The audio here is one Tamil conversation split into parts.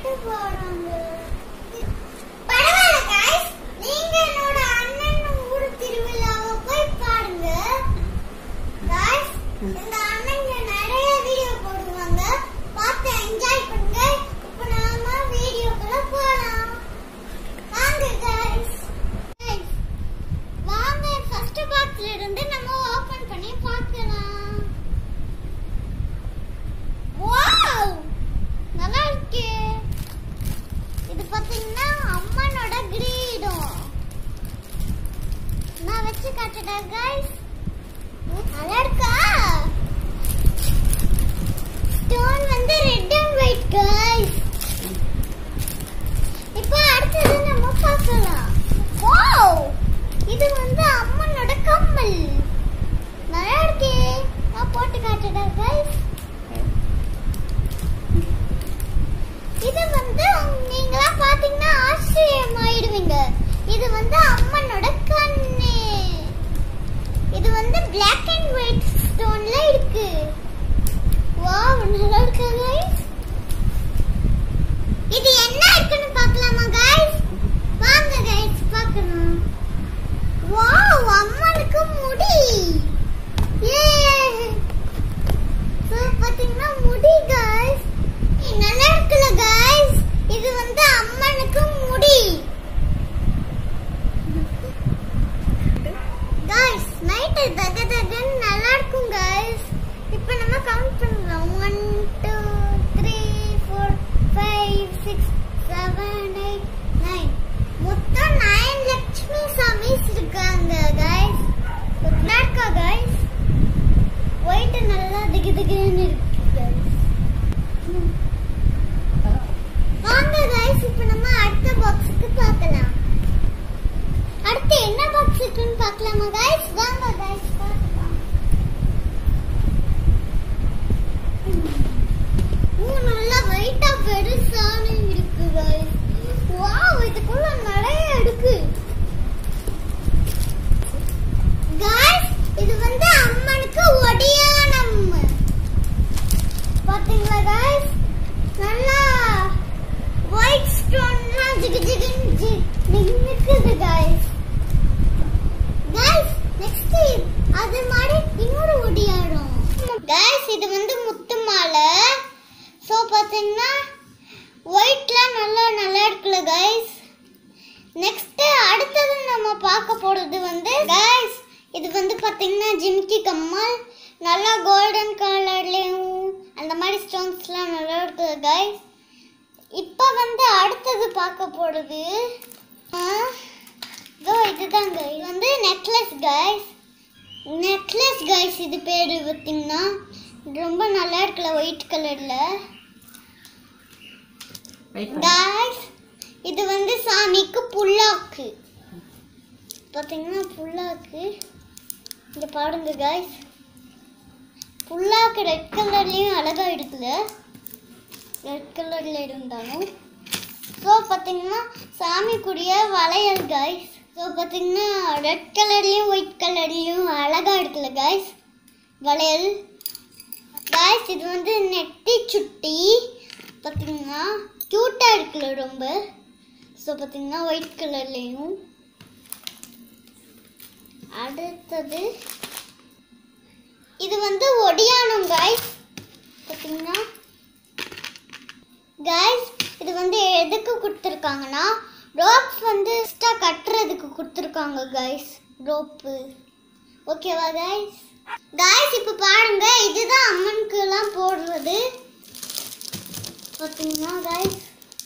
லைட் போறாங்க பரவாயில்ல guys நீங்க என்னோட அண்ணன் ஊர் திருவிழாவை போய் பாருங்க guys இந்த அண்ணன் நிறைய வீடியோ போடுவாங்க பார்த்து என்ஜாய் பண்ணுங்க இப்போ நாம வீடியோக்குள்ள போலாம் வாங்க guys guys வாங்க ஃபர்ஸ்ட் பாக்ஸ்ல இருந்து நம்ம ஓபன் பண்ணி பார்க்கலாம் வாவ் நல்லா இருக்கே இது பாத்தீங்கன்னா அம்மனோட கிரீடம் நான் வச்சு காட்டுடா guys நல்லா இருக்கா ஸ்டோன் வந்து ரெட் அண்ட் ஒயிட் guys இப்போ அடுத்தது நம்ம பார்க்கலாம் வாவ் இது வந்து அம்மனோட கம்மல் நல்லா இருக்கே நான் போட்டு காட்டுடா guys இது வந்து நீங்களா பாத்தீங்கன்னா ஆச்சரியம் ஆயிடுவீங்க இது வந்து அம்மனோட கண்ணு இது வந்து Black அண்ட் ஒயிட் ஸ்டோன்ல இருக்கு வாவ் நல்லா இருக்கா guys இது என்ன இருக்குன்னு பார்க்கலாமா guys வாங்க guys பார்க்கலாம் வாவ் அம்மனுக்கு முடி ஏ சோ பாத்தீங்கன்னா முடி guys ஏய், நல்லா இருக்குல்ல guys இது வந்து அம்மனுக்கு முடி guys நைட் தக தகன்னு நல்லா இருக்கும் guys இப்போ நம்ம கவுண்ட் பண்ணலாம் 1 2 3 4 5 6 7 8 9 மொத்தம் 9 லட்சுமி சாமிஸ் இருக்காங்க guys நல்லா இருக்கா guys ஒயிட் நல்லா திகு திகுன்னு இருக்கு guys ம். வாங்க guys இப்போ நம்ம அடுத்த பாக்ஸுக்கு பார்க்கலாம் அடுத்து என்ன பாக்ஸ் இருக்குன்னு பார்க்கலாமா guys வாங்க guys பார்க்கலாம் ஓ நல்லா வெயிட்டா பெருசான இருக்கு guys வாவ் இதுக்குள்ள நிறைய இருக்கு guys இது வந்து அம்மனுக்கு ஒடியானம் பாத்தீங்களா guys நல்லா ஒயிட் ஸ்டோன்லாம் ஜிகு ஜிகுன்னு ஜி நிக்குது guys guys நெக்ஸ்ட் அது மாதிரி இன்னொரு ஒடியாரம் guys இது வந்து முத்து மாலை சோ பாத்தீங்கன்னா ஒயிட்ல நல்லா நல்லா இருக்குல்ல guys நெக்ஸ்ட் அடுத்தது நம்ம பார்க்க போறது வந்து guys இது வந்து பாத்தீங்கன்னா ஜிமிக்கி கம்மல் நல்லா கோல்டன் கலர்லயும் அந்த மாதிரி ஸ்டோன்ஸ்லாம் நல்லா இருக்குது guys இப்போ வந்து அடுத்தது பார்க்க போறது ஆ, இதோ இதுதாங்க இது வந்து நெக்லஸ் கைஸ் நெக்லஸ் கைஸ் இது பேர் பார்த்தீங்கன்னா ரொம்ப நல்லா இருக்குல்ல ஒயிட் கலர்ல கைஸ் இது வந்து சாமிக்கு புல்லாக்கு பார்த்தீங்கன்னா புல்லாக்கு இங்க பாருங்க கைஸ் புல்லாக்கு ரெட் கலர்லயும் அழகா இருக்குல்ல ரெட் கலர்ல இருந்தாலும் ஸோ பார்த்தீங்கன்னா சாமிக்குரிய வளையல் கைஸ் ஸோ பார்த்தீங்கன்னா ரெட் கலர்லேயும் ஒயிட் கலர்லேயும் அழகாக இருக்குல்ல கைஸ் வளையல் கைஸ் இது வந்து நெட்டி சுட்டி பார்த்தீங்கன்னா க்யூட்டாக இருக்குல்ல ரொம்ப ஸோ பார்த்தீங்கன்னா ஒயிட் கலர்லேயும் அடுத்தது இது வந்து ஒடியானம் கைஸ் பார்த்தீங்கன்னா கைஸ் இது வந்து எதுக்கு கொடுத்துருக்காங்கன்னா ரோப்ஸ் வந்து எக்ஸ்ட்ரா கட்டுறதுக்கு கொடுத்துருக்காங்க கைஸ் ரோப்பு ஓகேவா கைஸ் கைஸ் இப்போ பாருங்க இதுதான் அம்மனுக்குலாம் போடுறது பார்த்தீங்கன்னா கைஸ்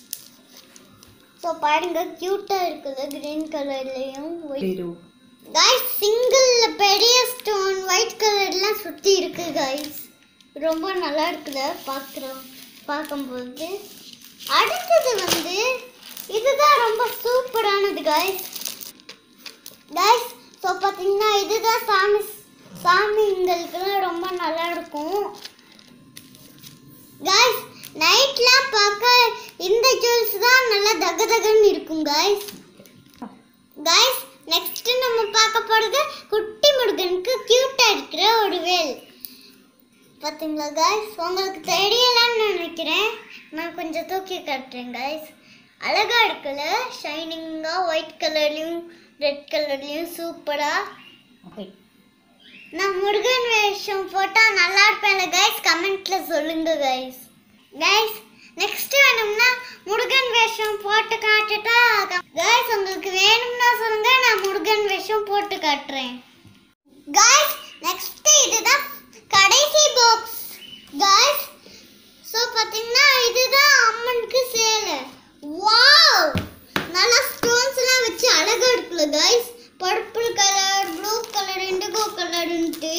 ஸோ பாருங்க க்யூட்டாக இருக்குது க்ரீன் கலர்லேயும் ஒயிட் கைஸ் சிங்கிள் பெரிய ஸ்டோன் ஒயிட் கலர்லாம் சுற்றி இருக்கு கைஸ் ரொம்ப நல்லா இருக்குல்ல பார்க்குறோம் பார்க்கும்போது அடுத்தது வந்து இதுதான் ரொம்ப சூப்பரானது கைஸ் கைஸ் ஸோ பார்த்தீங்கன்னா இதுதான் சாமி சாமிங்களுக்குலாம் ரொம்ப நல்லா இருக்கும் கைஸ் நைட்லாம் பார்க்க இந்த ஜுவல்ஸ் தான் நல்லா தக தகன்னு இருக்கும் கைஸ் கைஸ் நெக்ஸ்ட் நம்ம பார்க்க போறது குட்டி முருகனுக்கு கியூட்டா இருக்கிற ஒரு வேல் பார்த்தீங்களா காய்ஸ் உங்களுக்கு தெரியலன்னு நினைக்கிறேன் நான் கொஞ்சம் தூக்கி காட்டுறேன் காய்ஸ் அழகா இருக்குல்ல ஷைனிங்காக ஒயிட் கலர்லையும் ரெட் கலர்லையும் சூப்பராக நான் முருகன் வேஷம் போட்டால் நல்லா இருப்பேன்ல கைஸ் கமெண்ட்ல சொல்லுங்க கைஸ் கைஸ் நெக்ஸ்ட் வேணும்னா முருகன் வேஷம் போட்டு காட்டுட்டா கைஸ் உங்களுக்கு வேணும்னா சொல்லுங்க நான் முருகன் வேஷம் போட்டு காட்டுறேன் கைஸ் நெக்ஸ்ட் இதுதான் கடைசி பாக்ஸ் கைஸ் ஸோ பார்த்தீங்கன்னா இதுதான் அம்மனுக்கு சேலை வாவ் நல்லா ஸ்டோன்ஸ் எல்லாம் வச்சு அழகா இருக்குல்ல guys purple colour blue colour indigo கலர்ன்ட்டு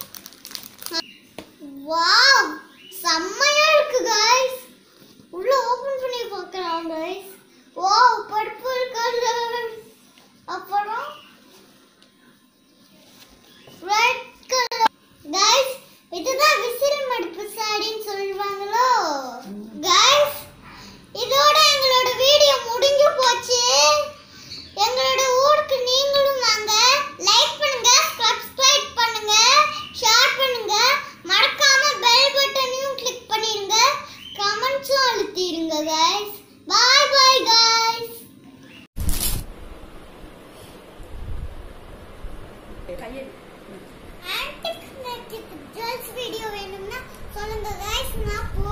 வாவ் செம்மையா இருக்கு கைஸ் உள்ள ஓபன் பண்ணி பார்க்கலாம் கைஸ் வாவ் பர்பிள் கலர் அப்புறம் ரெட் கலர் கைஸ் இதுதான் விசிறி மடுப்பு சாடின்னு சொல்லுவாங்களோ கைஸ் இதோட எங்களோட வீடியோ முடிஞ்சு போச்சு எங்களோட ஊருக்கு நீங்களும் வாங்க லைக் பண்ணுங்க சப்ஸ்கிரைப் பண்ணுங்க ஷேர் பண்ணுங்க மறக்காம பெல் பட்டனையும் கிளிக் பண்ணிருங்க கமெண்ட்ஸும் அழுத்திடுங்க கைஸ் பாய் பாய் கைஸ் கையை ஆன்டிக் மேஜிக் ஜுவல்ஸ் வீடியோ வேணும்னா சொல்லுங்க கைஸ் நான்